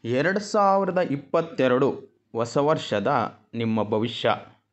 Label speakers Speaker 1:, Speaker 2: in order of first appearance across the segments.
Speaker 1: ಎರಡು ಸಾವಿರದ ಇಪ್ಪತ್ತೆರಡು ಹೊಸ ವರ್ಷದ ನಿಮ್ಮ ಭವಿಷ್ಯ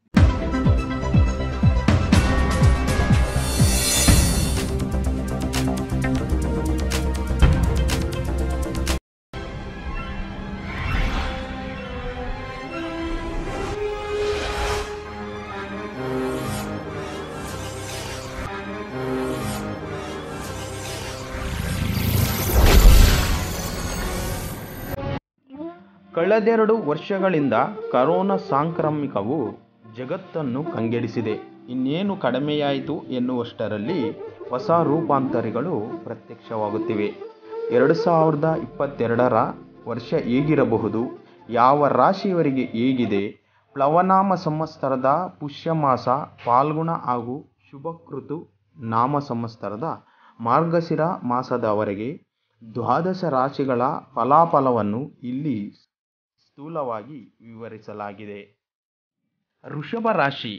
Speaker 1: ಕಳೆದೆರಡು ವರ್ಷಗಳಿಂದ ಕರೋನಾ ಸಾಂಕ್ರಾಮಿಕವು ಜಗತ್ತನ್ನು ಕಂಗೆಡಿಸಿದೆ ಇನ್ನೇನು ಕಡಿಮೆಯಾಯಿತು ಎನ್ನುವಷ್ಟರಲ್ಲಿ ಹೊಸ ರೂಪಾಂತರಿಗಳು ಪ್ರತ್ಯಕ್ಷವಾಗುತ್ತಿವೆ ಎರಡು ಸಾವಿರದ ಇಪ್ಪತ್ತೆರಡರ ವರ್ಷ ಹೇಗಿರಬಹುದು ಯಾವ ರಾಶಿಯವರಿಗೆ ಹೇಗಿದೆ ಪ್ಲವನಾಮ ಸಂವತ್ಸರದ ಪುಷ್ಯಮಾಸ ಫಾಲ್ಗುಣ ಹಾಗೂ ಶುಭಕೃತು ನಾಮ ಸಂವತ್ಸರದ ಮಾರ್ಗಶಿರ ಮಾಸದವರೆಗೆ ದ್ವಾದಶ ರಾಶಿಗಳ ಫಲಾಫಲವನ್ನು ಇಲ್ಲಿ ಸ್ಥೂಲವಾಗಿ ವಿವರಿಸಲಾಗಿದೆ ವೃಷಭ ರಾಶಿ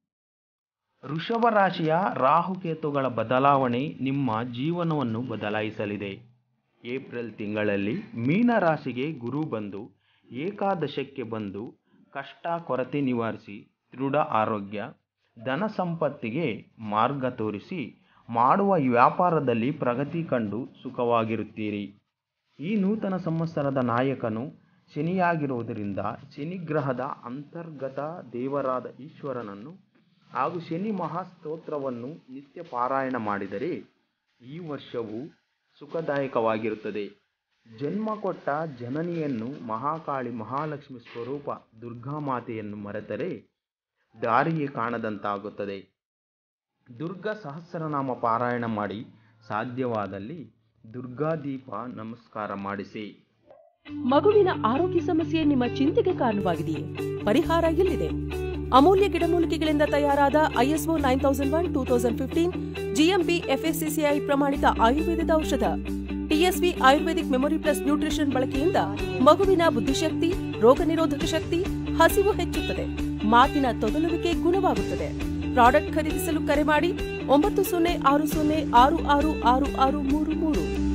Speaker 1: ವೃಷಭ ರಾಶಿಯ ರಾಹುಕೇತುಗಳ ಬದಲಾವಣೆ ನಿಮ್ಮ ಜೀವನವನ್ನು ಬದಲಾಯಿಸಲಿದೆ ಏಪ್ರಿಲ್ ತಿಂಗಳಲ್ಲಿ ಮೀನ ರಾಶಿಗೆ ಗುರು ಬಂದು ಏಕಾದಶಕ್ಕೆ ಬಂದು ಕಷ್ಟ ಕೊರತೆ ನಿವಾರಿಸಿ ದೃಢ ಆರೋಗ್ಯ ಧನ ಸಂಪತ್ತಿಗೆ ಮಾರ್ಗ ತೋರಿಸಿ ಮಾಡುವ ವ್ಯಾಪಾರದಲ್ಲಿ ಪ್ರಗತಿ ಕಂಡು ಸುಖವಾಗಿರುತ್ತೀರಿ ಈ ನೂತನ ಸಂವತ್ಸರದ ನಾಯಕನು ಶನಿಯಾಗಿರುವುದರಿಂದ ಶನಿಗ್ರಹದ ಅಂತರ್ಗತ ದೇವರಾದ ಈಶ್ವರನನ್ನು ಹಾಗೂ ಶನಿ ಮಹಾಸ್ತೋತ್ರವನ್ನು ನಿತ್ಯ ಪಾರಾಯಣ ಮಾಡಿದರೆ ಈ ವರ್ಷವು ಸುಖದಾಯಕವಾಗಿರುತ್ತದೆ ಜನ್ಮ ಕೊಟ್ಟ ಜನನಿಯನ್ನು ಮಹಾಕಾಳಿ ಮಹಾಲಕ್ಷ್ಮಿ ಸ್ವರೂಪ ದುರ್ಗಾಮಾತೆಯನ್ನು ಮರೆತರೆ ದಾರಿಯೇ ಕಾಣದಂತಾಗುತ್ತದೆ ದುರ್ಗಾ ಸಹಸ್ರನಾಮ ಪಾರಾಯಣ ಮಾಡಿ ಸಾಧ್ಯವಾದಲ್ಲಿ ದುರ್ಗಾದೀಪ ನಮಸ್ಕಾರ ಮಾಡಿಸಿ
Speaker 2: ಮಗುವಿನ ಆರೋಗ್ಯ ಸಮಸ್ಯೆ ನಿಮ್ಮ ಚಿಂತೆಗೆ ಕಾರಣವಾಗಿದೆಯೇ ಪರಿಹಾರ ಇಲ್ಲಿದೆ ಅಮೂಲ್ಯ ಗಿಡಮೂಲಿಕೆಗಳಿಂದ ತಯಾರಾದ ISO nine thousand one two thousand fifteen GMP FSCCI ಪ್ರಮಾಣಿತ ಆಯುರ್ವೇದದ ಔಷಧ TSV ayurvedic memory plus nutrition ಬಳಕೆಯಿಂದ ಮಗುವಿನ ಬುದ್ಧಿಶಕ್ತಿ ರೋಗ ನಿರೋಧಕ ಶಕ್ತಿ ಹಸಿವು ಹೆಚ್ಚುತ್ತದೆ ಮಾತಿನ ತೊದಲುವಿಕೆ ಗುಣವಾಗುತ್ತದೆ ಪ್ರಾಡಕ್ಟ್ ಖರೀದಿಸಲು ಕರೆ ಮಾಡಿ ಒಂಬತ್ತು ಸೊನ್ನೆ ಆರು ಸೊನ್ನೆ ಆರು ಆರು ಆರು ಆರು ಮೂರು ಮೂರು